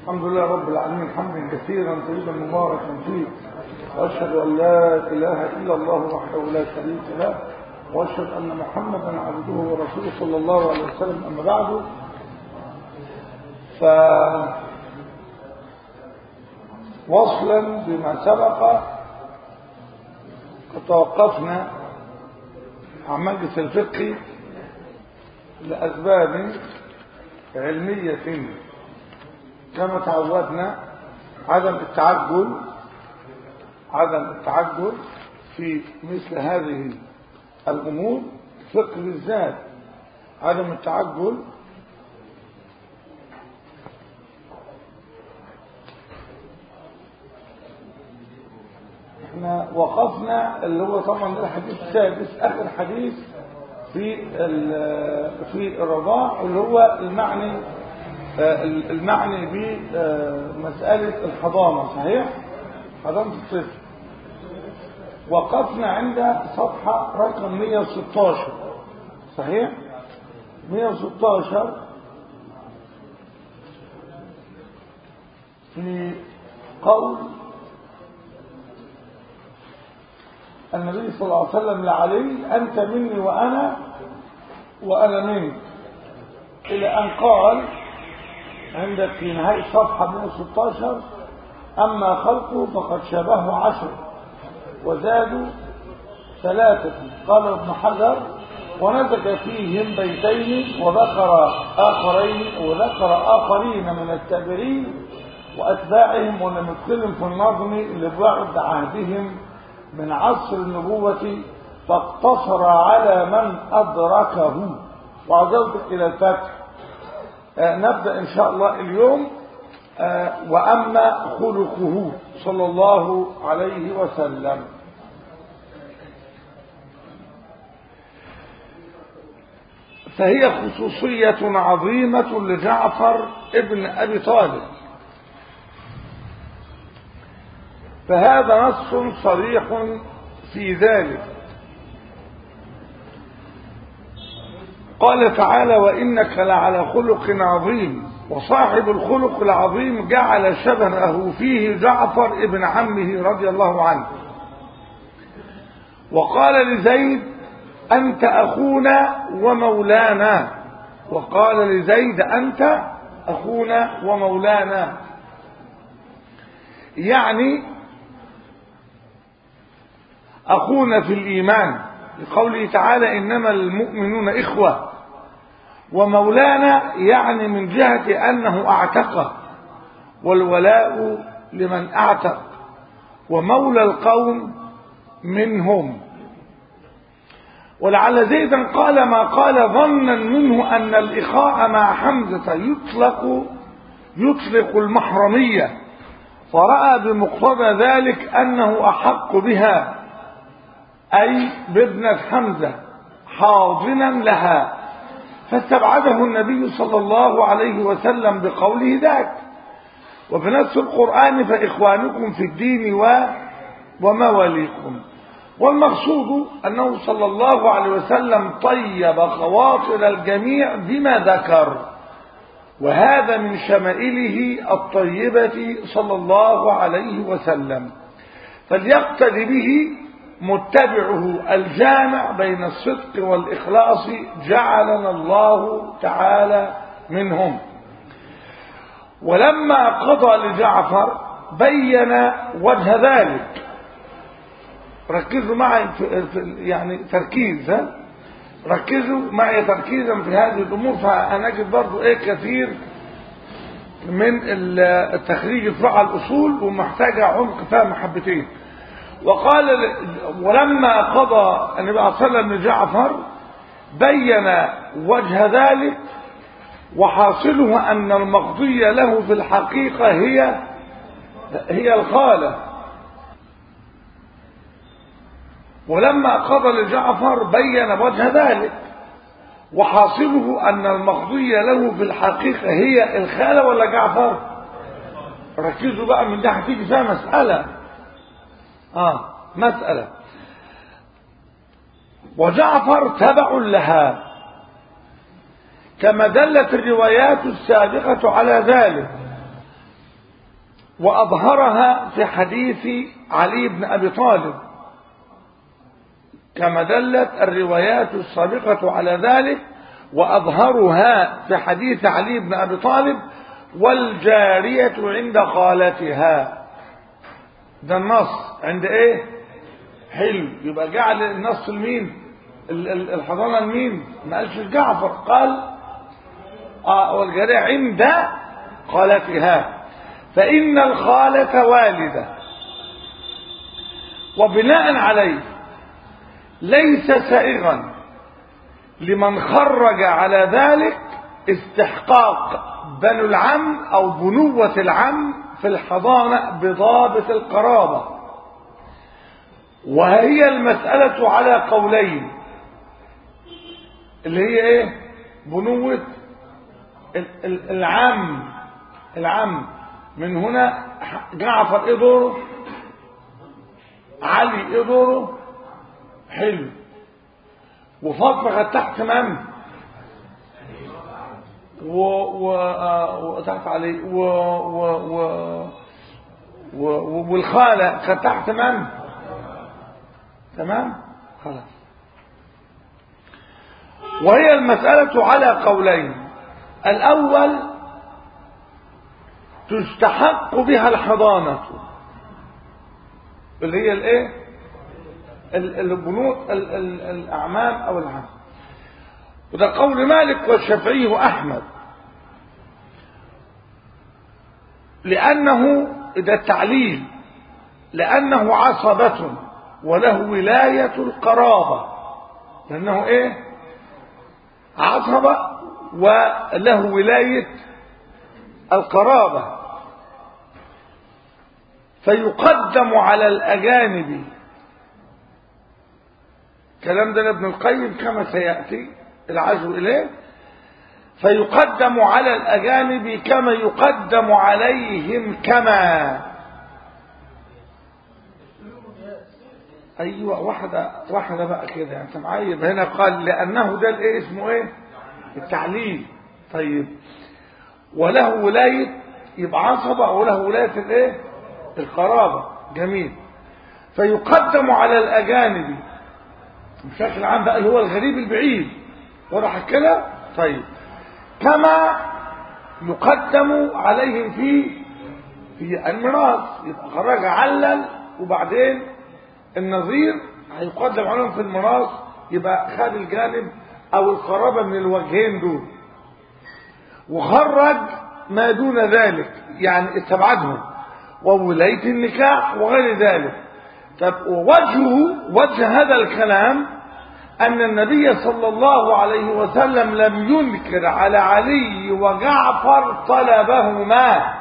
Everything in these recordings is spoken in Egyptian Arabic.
الحمد لله رب العالمين حمدا كثيرا طيبا مباركا فيه واشهد ان لا اله الا الله وحده لا شريك له واشهد ان محمدا عبده ورسوله صلى الله عليه وسلم اما بعد ف وصلا بما سبق قد توقفنا عن مجلس الفقه لاسباب علميه كما تعودنا عدم التعجل عدم التعجل في مثل هذه الأمور فقه بالذات عدم التعجل احنا وقفنا اللي هو طبعا الحديث السادس اخر حديث في في الرضاع اللي هو المعني المعني بمسألة الحضانة صحيح حضانة الطفل وقفنا عند صفحة رقم 116 صحيح 116 في قول النبي صلى الله عليه وسلم لعلي أنت مني وأنا وأنا منك إلى أن قال عندك في نهاية صفحة 116 أما خلقه فقد شبهه عشر وزادوا ثلاثة قال ابن حجر ونزك فيهم بيتين وذكر آخرين وذكر آخرين من التابعين وأتباعهم ولم يدخلهم في النظم لبعد عهدهم من عصر النبوة فاقتصر على من أدركه وعجلت إلى الفتح آه نبدأ إن شاء الله اليوم آه وأما خلقه صلى الله عليه وسلم فهي خصوصية عظيمة لجعفر ابن أبي طالب فهذا نص صريح في ذلك قال تعالى وإنك لعلى خلق عظيم وصاحب الخلق العظيم جعل شبهه فيه جعفر ابن عمه رضي الله عنه وقال لزيد أنت أخونا ومولانا وقال لزيد أنت أخونا ومولانا يعني أخونا في الإيمان لقوله تعالى إنما المؤمنون إخوة ومولانا يعني من جهة أنه أعتقه والولاء لمن أعتق ومولى القوم منهم ولعل زيدا قال ما قال ظنا منه أن الإخاء مع حمزة يطلق يطلق المحرمية فرأى بمقتضى ذلك أنه أحق بها أي بابنة حمزة حاضنا لها فاستبعده النبي صلى الله عليه وسلم بقوله ذاك وفي نفس القرآن فإخوانكم في الدين و ومواليكم والمقصود أنه صلى الله عليه وسلم طيب خواطر الجميع بما ذكر وهذا من شمائله الطيبة صلى الله عليه وسلم فليقتدي به متبعه الجامع بين الصدق والإخلاص جعلنا الله تعالى منهم ولما قضى لجعفر بين وجه ذلك ركزوا معي في يعني تركيز ها ركزوا معي تركيزا في هذه الأمور فهنجد برضو ايه كثير من التخريج فروع الأصول ومحتاجة عمق فهم حبتين وقال ولما قضى النبي صلى الله عليه وسلم لجعفر بين وجه ذلك وحاصله أن المقضي له في الحقيقة هي هي الخالة ولما قضى لجعفر بين وجه ذلك وحاصله أن المقضي له في الحقيقة هي الخالة ولا جعفر ركزوا بقى من ده هتيجي فيها مسألة آه مسألة وجعفر تبع لها كما دلت الروايات السابقة على ذلك وأظهرها في حديث علي بن أبي طالب كما دلت الروايات السابقة على ذلك وأظهرها في حديث علي بن أبي طالب والجارية عند خالتها ده النص عند ايه حلو يبقى جعل النص لمين الحضانة لمين ما قالش جعفر قال آه والجارية عند خالتها فإن الخالة والدة وبناء عليه ليس سائغا لمن خرج على ذلك استحقاق بنو العم أو بنوة العم في الحضانة بضابط القرابة وهي المسألة على قولين اللي هي ايه بنوة العم العم من هنا جعفر ايه دوره علي ايه دوره حلو وفاطمه كانت تحت من و و وتحت علي و و و و والخاله كانت تحت من تمام خلاص وهي المسألة على قولين الأول تستحق بها الحضانة اللي هي الايه البنوط الاعمام او العام وده قول مالك والشافعي واحمد لانه ده التعليل لانه عصبة وله ولاية القرابة لانه ايه عصبة وله ولاية القرابة فيقدم على الأجانب كلام ده ابن القيم كما سيأتي العزو إليه فيقدم على الأجانب كما يقدم عليهم كما أيوة واحدة واحدة بقى كده يعني أنت معايب هنا قال لأنه ده الإيه اسمه إيه التعليل طيب وله ولاية يبقى عصبة وله ولاية الايه القرابة جميل فيقدم على الأجانب بشكل عام بقى اللي هو الغريب البعيد واضح كده طيب كما يقدم عليهم في في الميراث يبقى خرج علل وبعدين النظير هيقدم عليهم في الميراث يبقى خد الجانب او القرابة من الوجهين دول وخرج ما دون ذلك يعني استبعدهم وولاية النكاح وغير ذلك طب ووجهه وجه هذا الكلام أن النبي صلى الله عليه وسلم لم ينكر على علي وجعفر طلبهما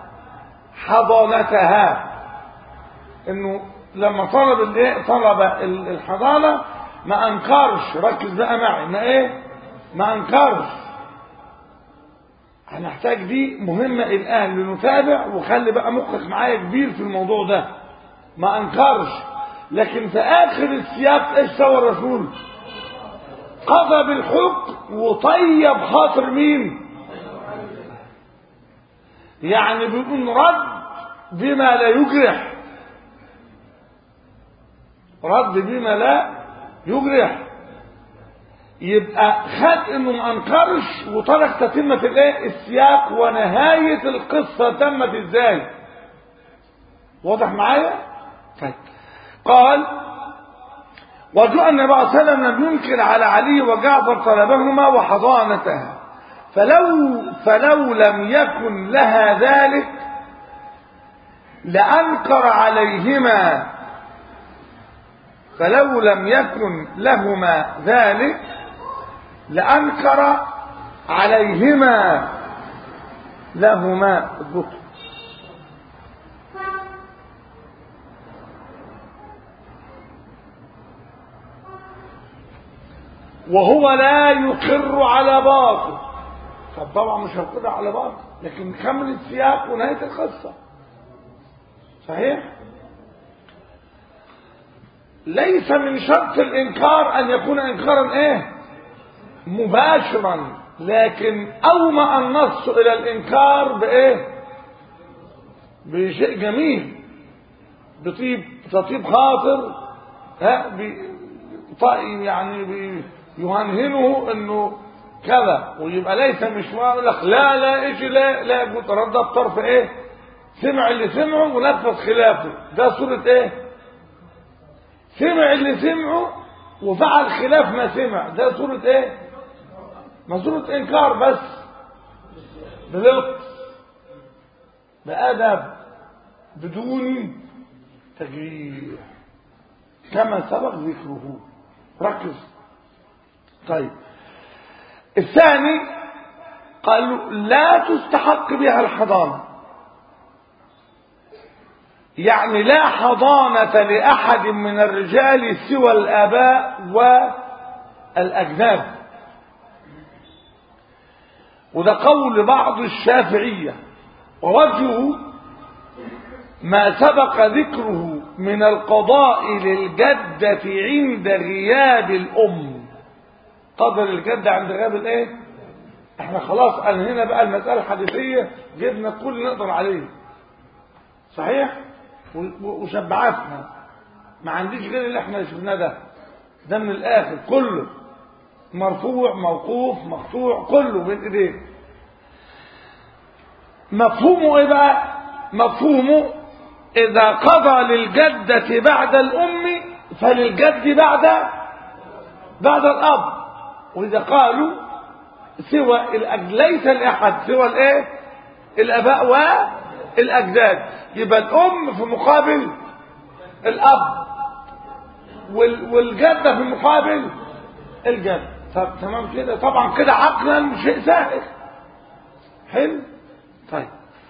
حضانتها انه لما طلب الايه طلب الحضانه ما انكرش ركز بقى معي ما ايه ما انكرش هنحتاج دي مهمة الآن لنتابع وخلي بقى مخك معايا كبير في الموضوع ده ما أنكرش لكن في آخر السياق إيش سوى الرسول قضى بالحكم وطيب خاطر مين يعني بيكون رد بما لا يجرح رد بما لا يجرح يبقى خد انه ما انكرش وترك تتمة الايه السياق ونهاية القصة تمت ازاي واضح معايا طيب قال وجاء النبي صلى الله عليه وسلم لم ينكر على علي وجعفر طلبهما وحضانتها فلو فلو لم يكن لها ذلك لأنكر عليهما فلو لم يكن لهما ذلك لأنكر عليهما لهما البطء وهو لا يقر على باطل طب طبعا مش هيقر على باطل لكن كمل السياق ونهايه القصه صحيح ليس من شرط الانكار ان يكون انكارا ايه مباشرا لكن اومأ النص الى الانكار بايه بشيء جميل بطيب تطيب خاطر ها طيب يعني يهنهنه انه كذا ويبقى ليس مش يقول لك لا لا ايش لا لا يقول تردد طرف ايه سمع اللي سمعه ونفذ خلافه ده صورة ايه سمع اللي سمعه وفعل خلاف ما سمع ده صورة ايه ما صورة انكار بس بلطف بأدب بدون تجريح كما سبق ذكره ركز طيب الثاني قالوا لا تستحق بها الحضانة يعني لا حضانة لأحد من الرجال سوى الآباء والأجناد وده قول بعض الشافعية ووجهه ما سبق ذكره من القضاء للجدة عند غياب الأم قدر الجدة عند غياب الايه احنا خلاص انهينا بقى المسألة الحديثية جبنا كل اللي نقدر عليه صحيح وشبعتنا ما عنديش غير اللي احنا شفناه ده ده من الاخر كله مرفوع موقوف مقطوع كله بين ايديه مفهومه ايه بقى مفهومه اذا قضى للجدة بعد الام فللجد بعد بعد الاب واذا قالوا سوى الأجد ليس لاحد سوى الايه الاباء والاجداد يبقى الام في مقابل الاب والجده في مقابل الجد طب تمام كده طبعا كده عقلا شيء سهل حلو طيب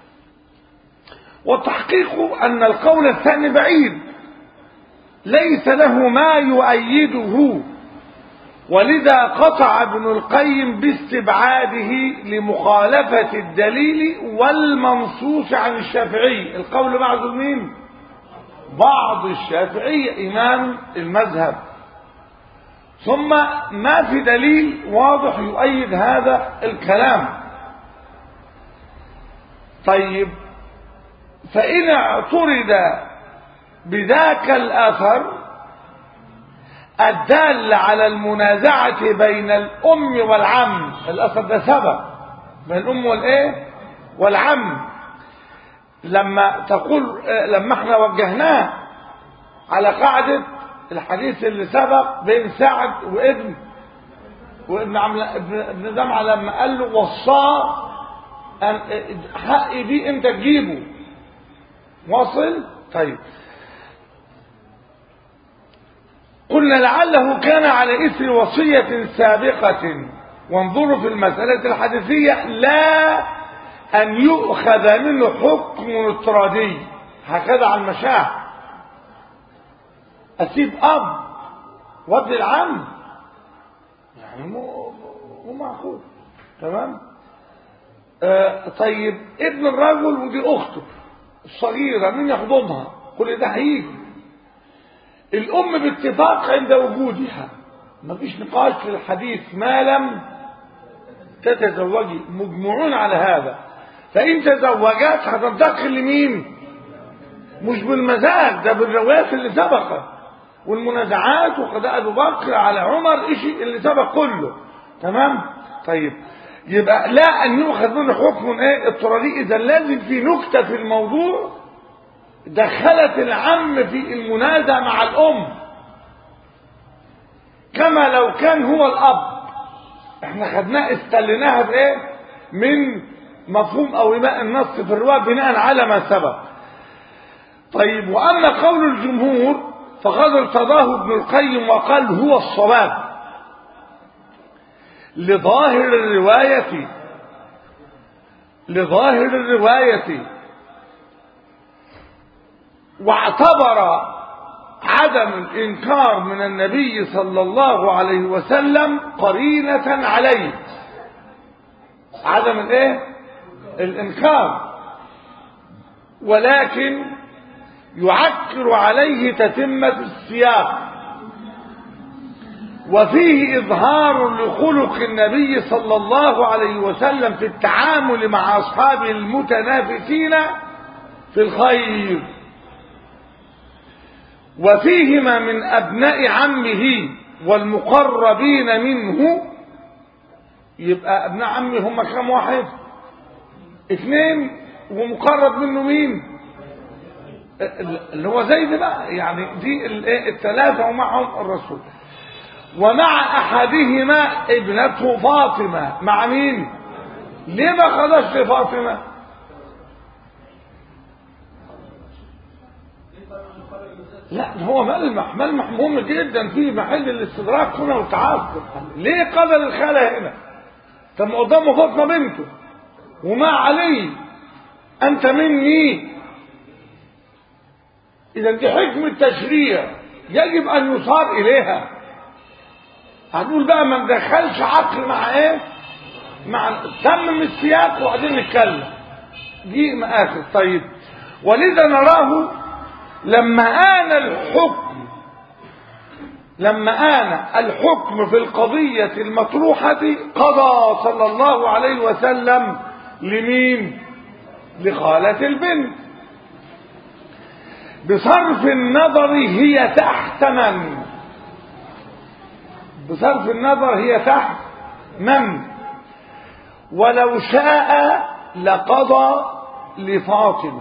والتحقيق أن القول الثاني بعيد ليس له ما يؤيده ولذا قطع ابن القيم باستبعاده لمخالفة الدليل والمنصوص عن الشافعي القول بعض مين بعض الشافعية إمام المذهب ثم ما في دليل واضح يؤيد هذا الكلام طيب فإن اعترض بذاك الأثر الدال على المنازعة بين الأم والعم الأثر ده سبب بين الأم والإيه والعم لما تقول لما احنا وجهناه على قاعدة الحديث اللي سبق بين سعد وابن وابن عمل ابن زمعة لما قال له وصاه أن حقي دي انت تجيبه واصل طيب قلنا لعله كان على إثر وصية سابقة وانظروا في المسألة الحديثية لا أن يؤخذ منه حكم اضطرادي هكذا على المشاع أسيب أب وابن العم يعني مو مو معقول تمام آه طيب ابن الرجل ودي أخته الصغيرة مين يحضنها كل ده هيجي الأم باتفاق عند وجودها مفيش نقاش في الحديث ما لم تتزوجي مجمعون على هذا فإن تزوجت هتنتقل لمين مش بالمزاج ده بالروايات اللي سبقت والمنازعات وقضاء أبو بكر على عمر إشي اللي سبق كله تمام طيب يبقى لا أن يؤخذ منه حكم ايه اضطراري إذا لازم في نكتة في الموضوع دخلت العم في المنازع مع الأم كما لو كان هو الأب احنا خدناه استلناها بإيه من مفهوم أو إماء النص في الرواية بناء على ما سبق طيب وأما قول الجمهور فقد ارتضاه ابن القيم وقال هو الصواب لظاهر الرواية لظاهر الرواية واعتبر عدم الإنكار من النبي صلى الله عليه وسلم قرينة عليه عدم الايه الإنكار ولكن يعكر عليه تتمة السياق وفيه إظهار لخلق النبي صلى الله عليه وسلم في التعامل مع أصحابه المتنافسين في الخير وفيهما من أبناء عمه والمقربين منه يبقى أبناء عمه هم كم واحد اثنين ومقرب منه مين اللي هو زيد بقى يعني دي الثلاثة ومعهم الرسول ومع أحدهما ابنته فاطمة مع مين ليه ما خدش لفاطمة لا هو ملمح ملمح مهم جدا في محل الاستدراك هنا والتعاقب ليه قدر الخالة هنا طب قدامه فاطمة بنته ومع علي انت مني اذا دي حكمة تشريع يجب ان يصار اليها هنقول بقى ما ندخلش عقل مع ايه مع تمم السياق وبعدين نتكلم دي مآخذ طيب ولذا نراه لما آن الحكم لما آن الحكم في القضية المطروحة قضى صلى الله عليه وسلم لمين لخالة البنت بصرف النظر هي تحت من بصرف النظر هي تحت من ولو شاء لقضى لفاطمة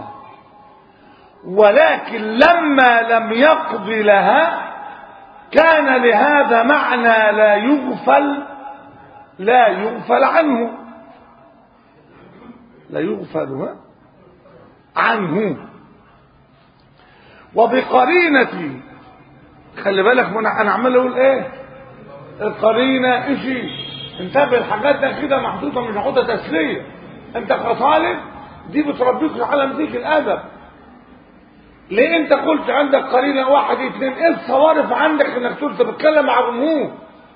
ولكن لما لم يقض لها كان لهذا معنى لا يغفل لا يغفل عنه لا يغفل عنه وبقرينة خلي بالك من انا عمال اقول ايه القرينة اشي انتبه الحاجات ده كده محطوطة مش محطوطة تسلية انت كطالب دي بتربيك على مزيك الادب ليه انت قلت عندك قرينة واحد اتنين ايه الصوارف عندك انك تقول انت بتتكلم مع جمهور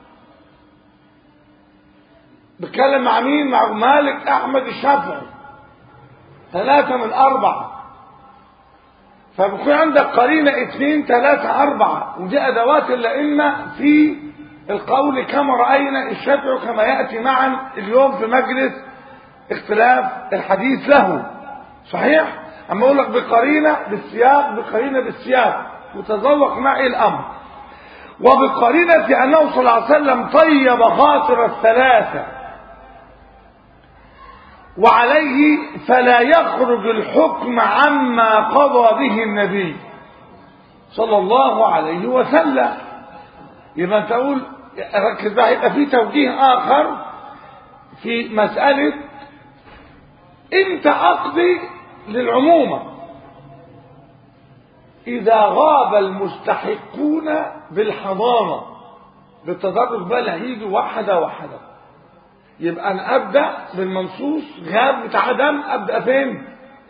بتكلم مع مين مع مالك احمد الشافعي ثلاثة من اربعة فبيكون عندك قرينة اثنين ثلاثة أربعة ودي أدوات الأئمة في القول كما رأينا الشافعي كما يأتي معا اليوم في مجلس اختلاف الحديث له صحيح؟ أما أقول لك بقرينة بالسياق بقرينة بالسياق وتذوق معي الأمر وبقرينة أنه صلى الله عليه وسلم طيب خاطر الثلاثة وعليه فلا يخرج الحكم عما قضى به النبي صلى الله عليه وسلم يبقى انت تقول ركز بقى يبقى في توجيه اخر في مسألة انت اقضي للعمومة اذا غاب المستحقون بالحضانة بالتدرج بقى اللي هيجي واحدة واحدة يبقى انا ابدا بالمنصوص غاب وتعدم ابدا فين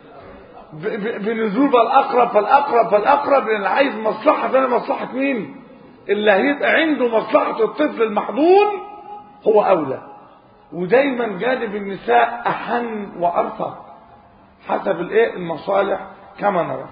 بنزول بالاقرب فالاقرب فالاقرب لان عايز مصلحه فانا مصلحه مين اللي هيبقى عنده مصلحه الطفل المحضون هو اولى ودايما جانب النساء احن وارفق حسب الايه المصالح كما نرى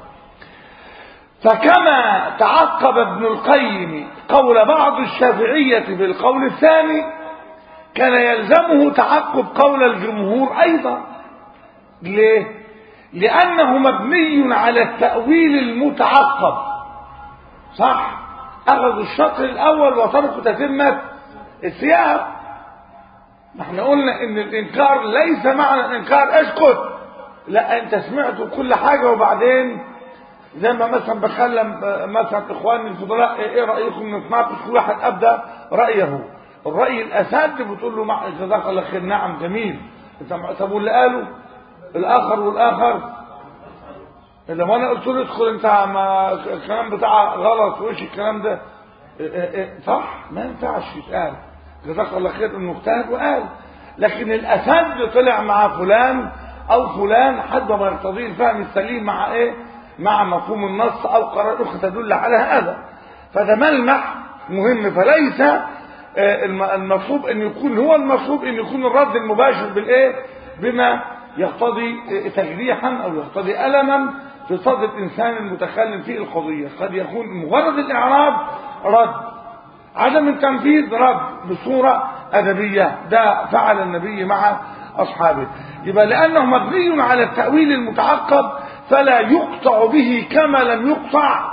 فكما تعقب ابن القيم قول بعض الشافعيه في القول الثاني كان يلزمه تعقب قول الجمهور أيضا ليه؟ لأنه مبني على التأويل المتعقب صح أخذوا الشطر الأول وتركوا تتمة السياق احنا قلنا ان الانكار ليس معنى الانكار اسكت لا انت سمعت كل حاجة وبعدين زي ما مثلا بكلم مثلا اخواني الفضلاء ايه رايكم نتناقش كل واحد ابدا رايه الرأي الأسد بتقول له مع جزاك الله خير نعم جميل طب واللي قاله الآخر والآخر لما أنا قلت له ادخل أنت ما الكلام بتاع غلط وإيش الكلام ده إيه إيه صح ما ينفعش يتقال جزاك الله خير إنه اجتهد وقال لكن الأسد طلع مع فلان أو فلان حد ما يقتضيه الفهم السليم مع إيه مع مفهوم النص أو قرار أخرى تدل على هذا فده ملمح مهم فليس المطلوب ان يكون هو المطلوب ان يكون الرد المباشر بالايه بما يقتضي تجريحا او يقتضي الما في صدر الانسان المتكلم في القضيه قد يكون مجرد الاعراب رد عدم التنفيذ رد بصوره ادبيه ده فعل النبي مع اصحابه يبقى لانه مبني على التاويل المتعقب فلا يقطع به كما لم يقطع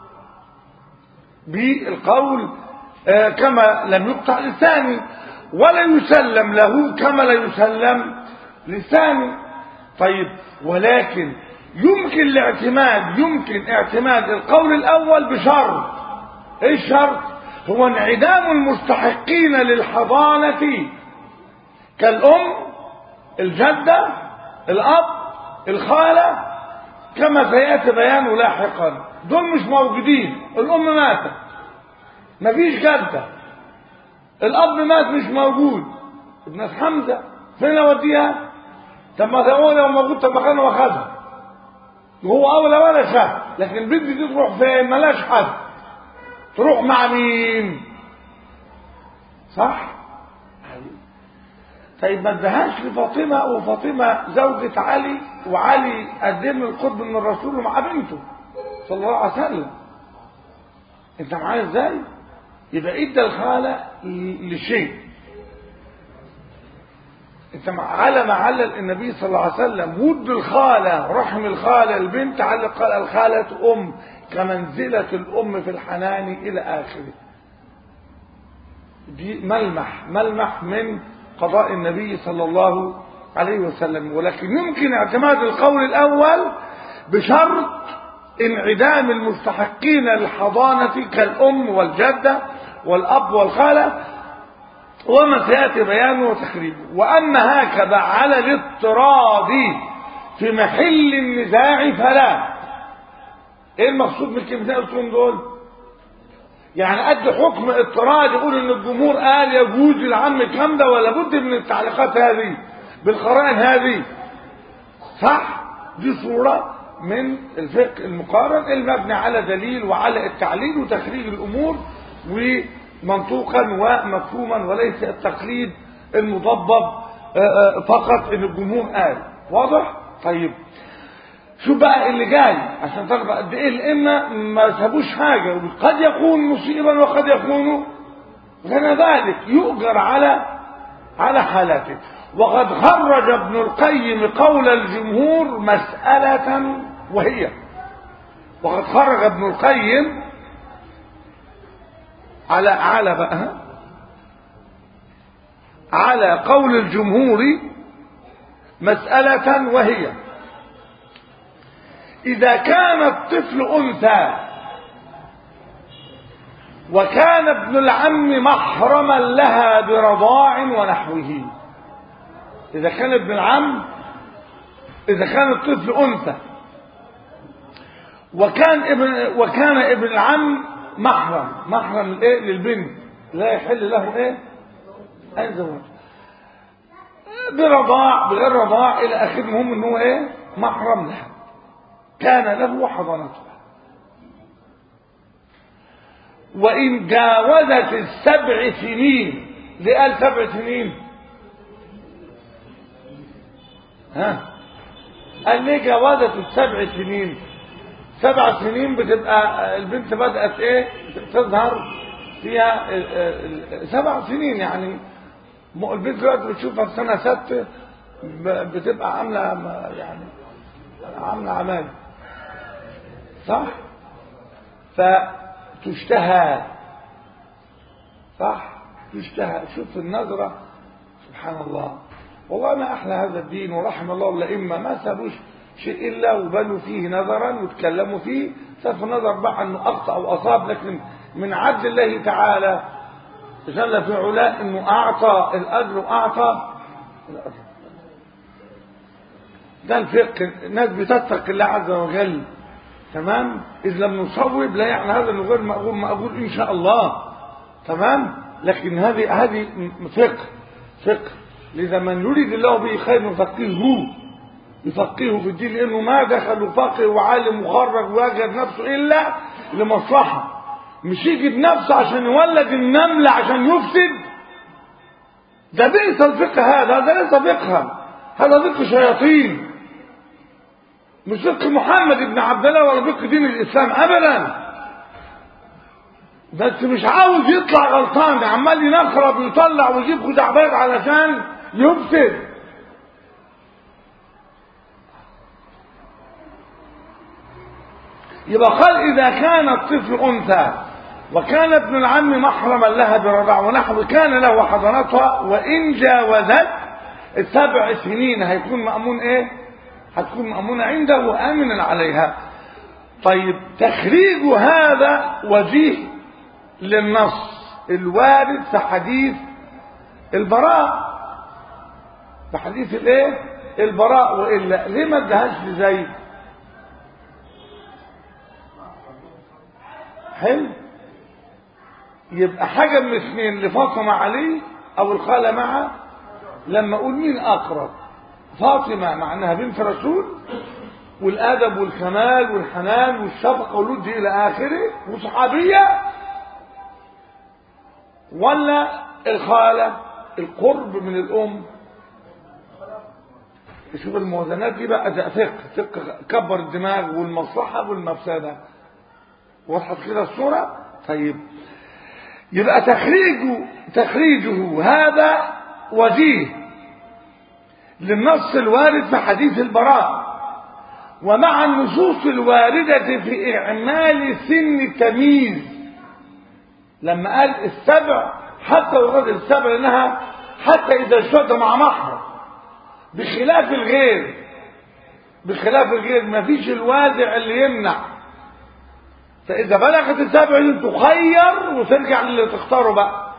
بالقول آه كما لم يقطع لساني ولا يسلم له كما لا يسلم لساني طيب ولكن يمكن الاعتماد يمكن اعتماد القول الاول بشرط ايه الشرط هو انعدام المستحقين للحضانة كالام الجدة الاب الخالة كما سيأتي بيانه لاحقا دول مش موجودين الام ماتت مفيش جدة الاب مات مش موجود ابن حمزة فين اوديها طب ما هو لو موجود طب ما كان واخدها وهو اولى ولا شهر لكن البنت دي تروح فين ملاش حد تروح مع مين صح طيب ما ادهاش لفاطمه وفاطمه زوجة علي وعلي قدم القرب من الرسول مع بنته صلى الله عليه وسلم انت معايا ازاي يبقى ادى الخاله لشيء انت على ما علل النبي صلى الله عليه وسلم ود الخالة رحم الخالة البنت على قال الخالة أم كمنزلة الأم في الحنان إلى آخره دي ملمح ملمح من قضاء النبي صلى الله عليه وسلم ولكن يمكن اعتماد القول الأول بشرط انعدام المستحقين للحضانة كالأم والجدة والأب والخالة وما سيأتي بيانه وتخريجه وأما هكذا على الاضطراد في محل النزاع فلا ايه المقصود من الكلمتين قلتهم دول يعني قد حكم اضطراد يقول ان الجمهور قال يجوز العم الكلام ده ولا بد من التعليقات هذه بالقرائن هذه صح دي صورة من الفقه المقارن المبني على دليل وعلى التعليل وتخريج الامور و منطوقا ومفهوما وليس التقليد المضبب فقط ان الجمهور قال واضح طيب شو بقى اللي جاي عشان تعرف قد ايه الائمه ما سابوش حاجه قد يكون مصيبا وقد يكون غير ذلك يؤجر على على حالاته وقد خرج ابن القيم قول الجمهور مسألة وهي وقد خرج ابن القيم على على بقى على قول الجمهور مسألة وهي إذا كان الطفل أنثى وكان ابن العم محرما لها برضاع ونحوه إذا كان ابن العم إذا كان الطفل أنثى وكان ابن وكان ابن العم محرم محرم الايه للبنت لا يحل له ايه اي زواج برضاع بغير رضاع الى اخره المهم ان هو ايه محرم لها كان له حضانتها وان جاوزت السبع سنين ليه قال سبع سنين ها قال ليه جاوزت السبع سنين سبع سنين بتبقى البنت بدأت ايه تظهر فيها سبع سنين يعني البنت دلوقتي بتشوفها في سنة ستة بتبقى عاملة يعني عاملة عمال صح فتشتهى صح تشتهى شوف النظرة سبحان الله والله ما أحلى هذا الدين ورحم الله الأئمة ما سابوش شيء إلا وبنوا فيه نظرا وتكلموا فيه صرف النظر بقى أنه أخطأ أو أصاب لكن من عدل الله تعالى جل في علاه أنه أعطى الأجر وأعطى الأجر ده الفقه الناس بتتقي الله عز وجل تمام إذ لم نصوب لا يعني هذا انه غير مقبول مقبول إن شاء الله تمام لكن هذه هذه فقه فقه لذا من يريد الله به خير يفقهه يفقهه في الدين لأنه ما دخل فقه وعالم مخرج ويجد نفسه إلا لمصلحة مش يجي بنفسه عشان يولد النملة عشان يفسد ده بئس الفقه هذا هذا ليس فقها هذا فقه شياطين مش فقه محمد بن عبد الله ولا فقه دين الإسلام أبدا بس مش عاوز يطلع غلطان عمال ينخرب ويطلع ويجيب خزعبلات علشان يفسد يبقى قال إذا كان الطفل أنثى وكان ابن العم محرما لها برضاع ونحو كان له حضانتها وإن جاوزت السبع سنين هيكون مأمون إيه؟ هتكون مأمونة عنده وآمنا عليها طيب تخريج هذا وجيه للنص الوارد في حديث البراء في حديث الايه البراء والا ليه ما ادهاش لزيد حلو يبقى حاجه من اثنين لفاطمه عليه او الخاله معه لما اقول مين اقرب فاطمه مع انها بنت رسول والادب والكمال والحنان والشفقه والود الى اخره وصحابيه ولا الخاله القرب من الام شوف الموازنات دي بقى ده فقه فقه كبر الدماغ والمصلحه والمفسده وضحت كده الصوره طيب يبقى تخريجه تخريجه هذا وجيه للنص الوارد في حديث البراء ومع النصوص الواردة في إعمال سن التمييز لما قال السبع حتى ورد السبع لأنها حتى إذا اشتد مع محرم بخلاف الغير بخلاف الغير ما فيش الوازع اللي يمنع فإذا بلغت السبع تخير وترجع للي تختاره بقى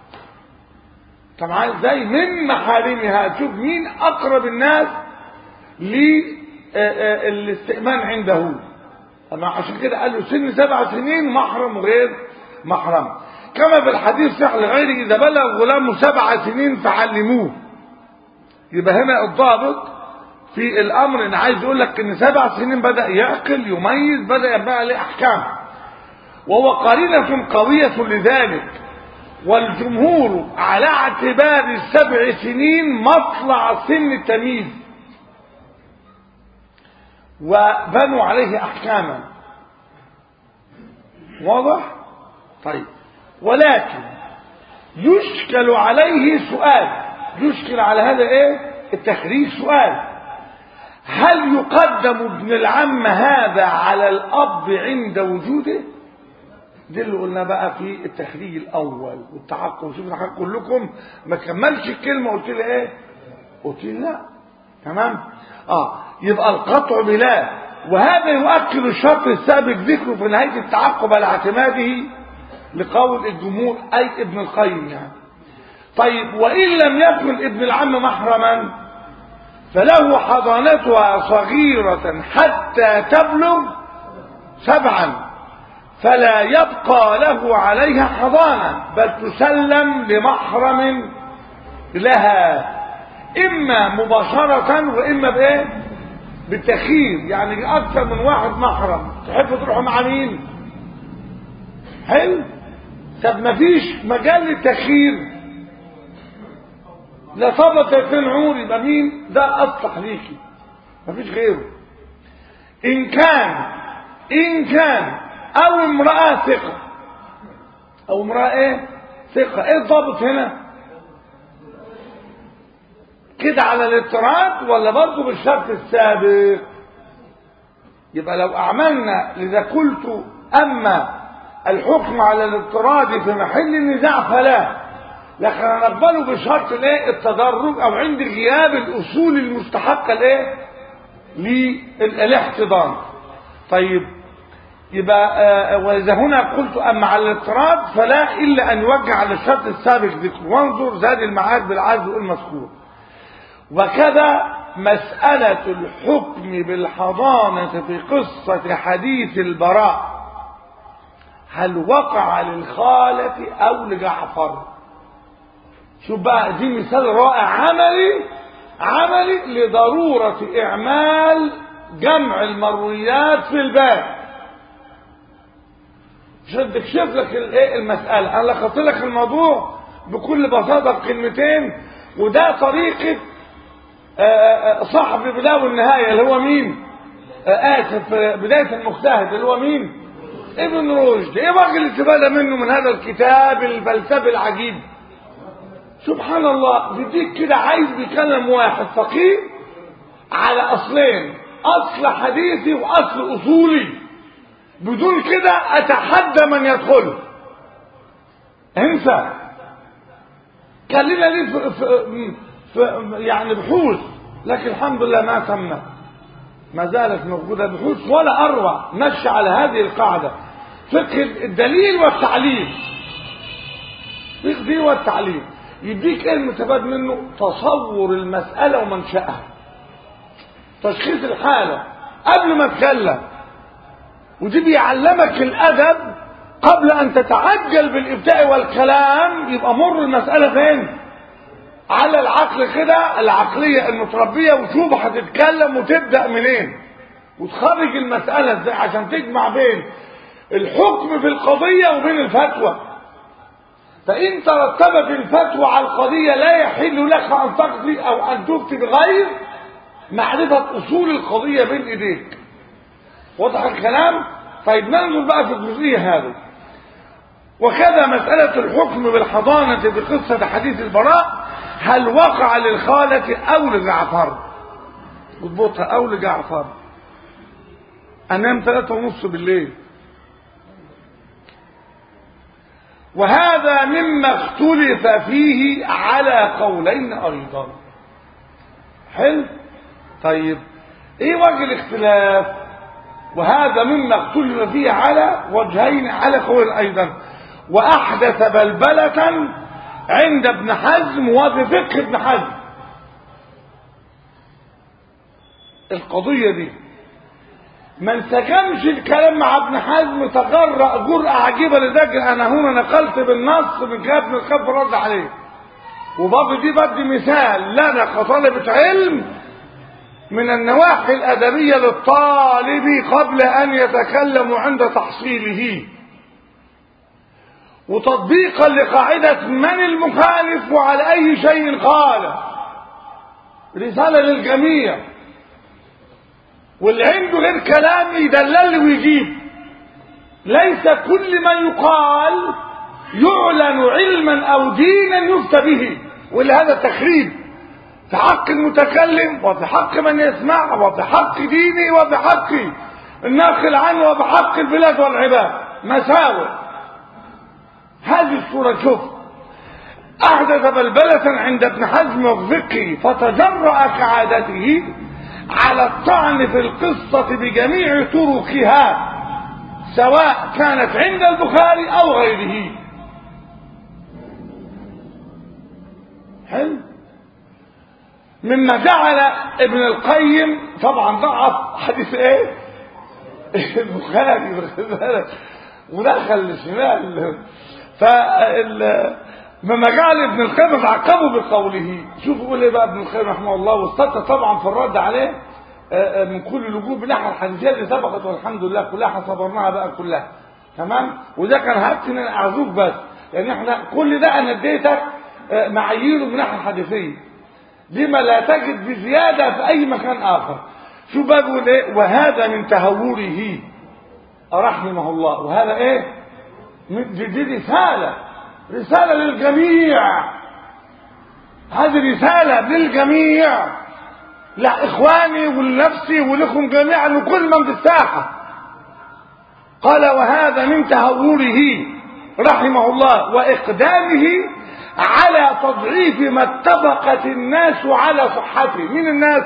طبعا ازاي من محارمها تشوف مين أقرب الناس للاستئمان عنده أما عشان كده قال له سن سبع سنين محرم وغير محرم كما في الحديث صح لغيره إذا بلغ غلامه سبع سنين فعلموه يبقى هنا الضابط في الامر ان عايز يقول لك ان سبع سنين بدا يعقل يميز بدا يبقى عليه احكام وهو قرينه قويه لذلك والجمهور على اعتبار السبع سنين مطلع سن التمييز وبنوا عليه احكاما واضح طيب ولكن يشكل عليه سؤال يشكل على هذا ايه التخريج سؤال هل يقدم ابن العم هذا على الاب عند وجوده دي اللي قلنا بقى في التخريج الاول والتعقب شوف انا هقول لكم ما كملش الكلمه قلت لي ايه قلت لي لا تمام اه يبقى القطع بلا وهذا يؤكد الشرط السابق ذكره في نهايه التعقب على اعتماده لقول الجمهور اي ابن القيم يعني طيب وإن لم يكن ابن العم محرما فله حضانتها صغيرة حتى تبلغ سبعا فلا يبقى له عليها حضانة بل تسلم لمحرم لها إما مباشرة وإما بإيه بالتخيير يعني أكثر من واحد محرم تحب تروحوا مع مين حلو طب مفيش مجال للتخيير لا ثبت عور يبقى مين ده اصلح ليكي مفيش غيره ان كان ان كان او امرأة ثقة او امرأة ايه ثقة ايه الضابط هنا كده على الاضطراد ولا برضه بالشرط السابق يبقى لو اعملنا لذا قلت اما الحكم على الاضطراد في محل النزاع فلا لكن هنقبله بشرط الايه التدرج او عند غياب الاصول المستحقه الايه للاحتضان طيب يبقى آه واذا هنا قلت اما على الاضطراد فلا الا ان يوجه على الشرط السابق ذكره وانظر زاد المعاد بالعزل المذكور وكذا مسألة الحكم بالحضانة في قصة حديث البراء هل وقع للخالة أو لجعفر شوف بقى دي مثال رائع عملي عملي لضرورة إعمال جمع المرويات في الباب عشان تكشف لك الايه المسألة أنا لخصت لك الموضوع بكل بساطة بكلمتين وده طريقة صاحب البداية والنهاية اللي هو مين؟ آسف بداية المجتهد اللي هو مين؟ ابن رشد ايه بقى الاستفادة منه من هذا الكتاب الفلسفي العجيب سبحان الله بيديك كده عايز بيكلم واحد فقيه على اصلين اصل حديثي واصل اصولي بدون كده اتحدى من يدخله انسى كان لنا ليه في, في, في يعني بحوث لكن الحمد لله ما تمت ما زالت موجودة بحوث ولا أروع مشي على هذه القاعدة فقه الدليل والتعليل فقه الدليل والتعليل يديك ايه المستفاد منه تصور المسألة ومنشأها تشخيص الحالة قبل ما اتكلم ودي بيعلمك الأدب قبل أن تتعجل بالإبداع والكلام يبقى مر المسألة فين على العقل كده العقلية المتربية وشوف هتتكلم وتبدأ منين وتخرج المسألة ازاي عشان تجمع بين الحكم في القضية وبين الفتوى فإن ترتبت الفتوى على القضية لا يحل لك أن تقضي أو أن تفتي بغير معرفة أصول القضية بين إيديك واضح الكلام طيب ننظر بقى في الجزئية هذه وكذا مسألة الحكم بالحضانة بقصة حديث البراء هل وقع للخالة أو لجعفر اضبطها أو لجعفر أنام ثلاثة ونص بالليل وهذا مما اختلف فيه على قولين أيضا حلو طيب ايه وجه الاختلاف وهذا مما اختلف فيه على وجهين على قول ايضا واحدث بلبلة عند ابن حزم وفي فقه ابن حزم القضية دي ما انسجمش الكلام مع ابن حزم تجرأ جرأة عجيبة لذلك انا هنا نقلت بالنص من كتاب ابن الخف رد عليه وبرضه دي بدي مثال لنا كطالبة علم من النواحي الأدبية للطالب قبل أن يتكلم عند تحصيله وتطبيقا لقاعدة من المخالف وعلى أي شيء قال رسالة للجميع واللي عنده غير كلام يدلل ويجيب ليس كل ما يقال يعلن علما أو دينا يفتى به ولهذا تخريب في حق المتكلم وفي حق من يسمع وفي حق ديني وفي حق الناقل عنه وفي حق البلاد والعباد مساوئ هذه الصورة شوف أحدث بلبلة عند ابن حزم الفقه فتجرأ كعادته على الطعن في القصة بجميع طرقها سواء كانت عند البخاري أو غيره حلو مما جعل ابن القيم طبعا ضعف حديث ايه البخاري ودخل الشمال فال مما جعل ابن القيم عقبه بقوله شوفوا يقول ايه بقى ابن القيم رحمه الله واستطاع طبعا في الرد عليه من كل الوجوه بناحيه الحنفيه اللي سبقت والحمد لله كلها صبرناها بقى كلها تمام وده كان هات من اعذوك بس يعني احنا كل ده انا اديتك معاييره من الناحيه الحديثيه لما لا تجد بزيادة في أي مكان آخر شو بقول إيه وهذا من تهوره رحمه الله وهذا إيه دي, دي رسالة رسالة للجميع هذه رسالة للجميع لا إخواني ولنفسي ولكم جميعا وكل من في الساحة قال وهذا من تهوره رحمه الله وإقدامه على تضعيف ما اتفقت الناس على صحته مين الناس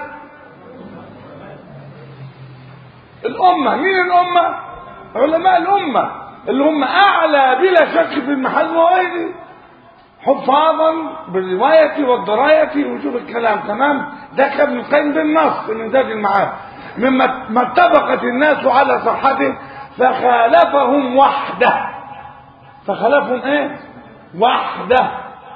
الأمة مين الأمة علماء الأمة اللي هم أعلى بلا شك في المحل وغيره حفاظا بالرواية والدراية وشوف الكلام تمام ده كان ابن القيم بالنص من زاد المعاد مما ما اتفقت الناس على صحته فخالفهم وحده فخالفهم ايه وحده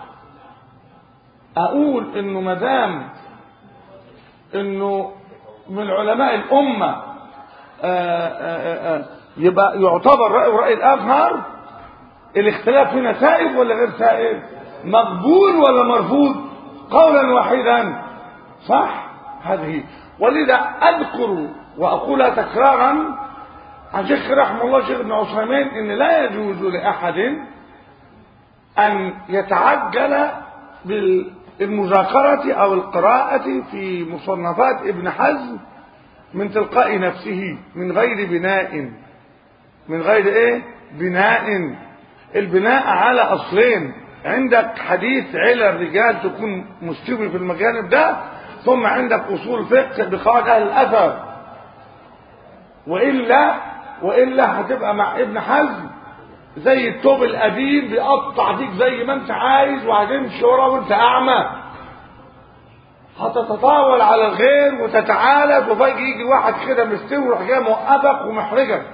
اقول انه مدام انه من علماء الامه آآ آآ يبقى يعتبر راي راي الاخر الاختلاف هنا سائب ولا غير سائب مقبول ولا مرفوض قولا واحدا صح هذه ولذا اذكر واقولها تكرارا عن شيخ رحمه الله شيخ ابن عثيمين ان لا يجوز لاحد ان يتعجل بالمذاكرة او القراءة في مصنفات ابن حزم من تلقاء نفسه من غير بناء من غير ايه بناء البناء على اصلين عندك حديث علل رجال تكون مستوي في المجانب ده ثم عندك اصول فقه بقواعد اهل الاثر والا والا هتبقى مع ابن حزم زي التوب القديم بيقطع فيك زي ما انت عايز وهتمشي وراه وانت اعمى هتتطاول على الغير وتتعالج وفجأة يجي واحد كده مستوي ويروح جاي موقفك ومحرجك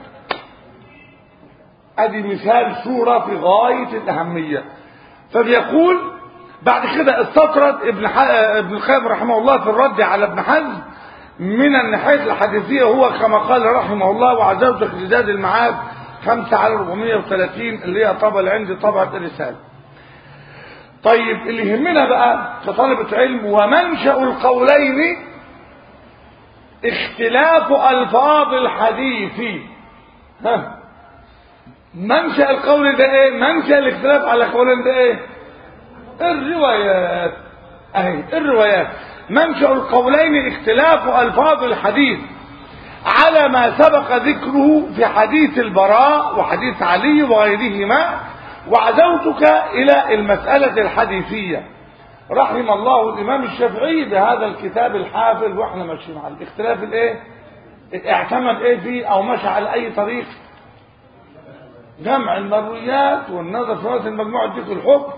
ادي مثال صورة في غاية الأهمية فبيقول بعد كده استطرد ابن ح... ابن القيم رحمه الله في الرد على ابن حزم من الناحية الحديثية هو كما قال رحمه الله وعزوت اجتداد المعاد 5 على 430 اللي هي طبع عندي طبعة الرسالة طيب اللي يهمنا بقى كطلبة علم ومنشأ القولين اختلاف ألفاظ الحديث ها منشأ القول ده ايه منشأ الاختلاف على قولين ده ايه الروايات اهي الروايات منشأ القولين اختلاف ألفاظ الحديث على ما سبق ذكره في حديث البراء وحديث علي وغيرهما وعزوتك إلى المسألة الحديثية رحم الله الإمام الشافعي بهذا الكتاب الحافل وإحنا ماشيين على الاختلاف الإيه اعتمد إيه فيه أو مشى على أي طريق جمع المرويات والنظر في رأس المجموعة دي الحكم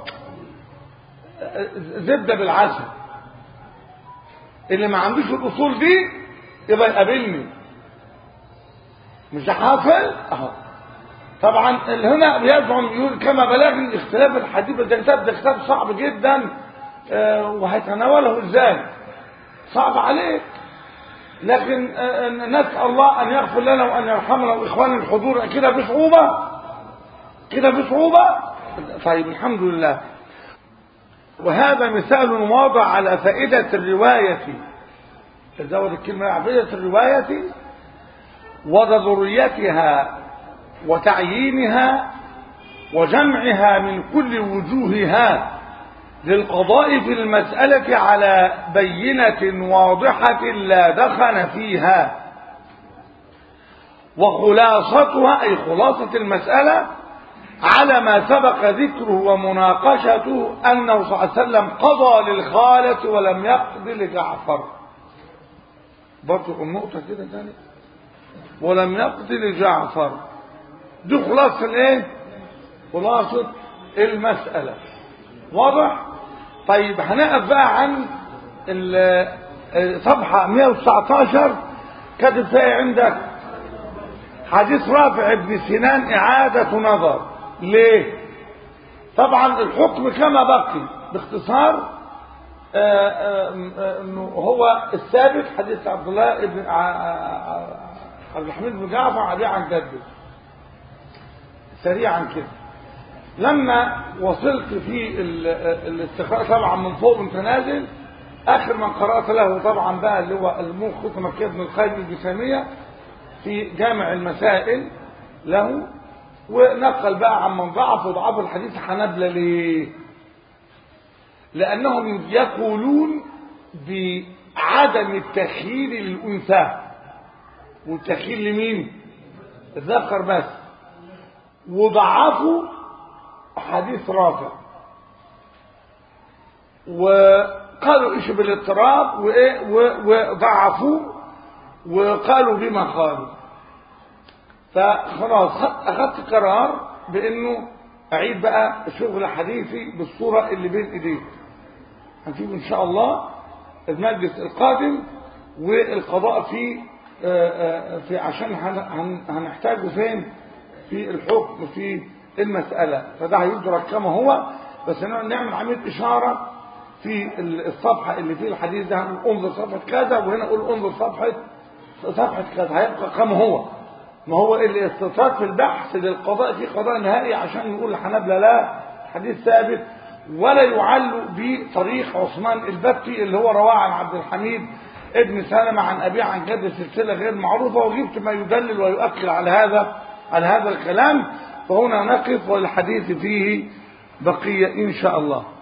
زبدة بالعسل اللي ما عندوش الأصول دي يبقى يقابلني مش حافل اهو طبعا اللي هنا بيزعم يقول كما بلغني اختلاف الحديث ده كتاب ده كتاب صعب جدا آه وهيتناوله ازاي صعب عليك لكن آه نسال الله ان يغفر لنا وان يرحمنا واخوان الحضور كده بصعوبه كده بصعوبه طيب الحمد لله وهذا مثال واضح على فائده الروايه تزود الكلمه فائده الروايه وضروريتها وتعيينها وجمعها من كل وجوهها للقضاء في المسألة على بينة واضحة لا دخن فيها وخلاصتها أي خلاصة المسألة على ما سبق ذكره ومناقشته أنه صلى الله عليه وسلم قضى للخالة ولم يقض لجعفر برضو النقطة كده ثانية ولم يقض لجعفر دي خلاصة الايه خلاصة المسألة واضح طيب هنقف بقى عن صفحة 119 كاتب فيها عندك حديث رافع بن سنان إعادة نظر ليه طبعا الحكم كما بقي باختصار انه هو الثابت حديث عبد الله بن عبد الحميد بن جعفر عليه عن جده سريعا كده لما وصلت في الاستقراء طبعا من فوق وانت نازل اخر من قرات له طبعا بقى اللي هو المخ مكي بن القيم الجساميه في جامع المسائل له ونقل بقى عن من ضعف وضعف الحديث حنبلة ليه لأنهم يقولون بعدم التخييل للأنثى والتخييل لمين الذكر بس وضعفوا حديث رافع وقالوا ايش بالاضطراب وايه وضعفوه وقالوا بما قالوا فخلاص اخذت قرار بانه اعيد بقى شغل حديثي بالصوره اللي بين ايديك هنشوف ان شاء الله المجلس القادم والقضاء في في عشان هنحتاجه فين في الحكم في المسألة فده هيدرك كما هو بس نعمل عملية إشارة في الصفحة اللي فيه الحديث ده هنقول انظر صفحة كذا وهنا نقول انظر صفحة صفحة كذا هيبقى كما هو ما هو الاستطراد في البحث للقضاء في قضاء نهائي عشان نقول الحنابلة لا حديث ثابت ولا يعل بطريق عثمان البكي اللي هو رواه عن عبد الحميد ابن سلمة عن أبيه عن جد سلسلة غير معروفة وجبت ما يدلل ويؤكد على هذا على هذا الكلام فهنا نقف والحديث فيه بقية إن شاء الله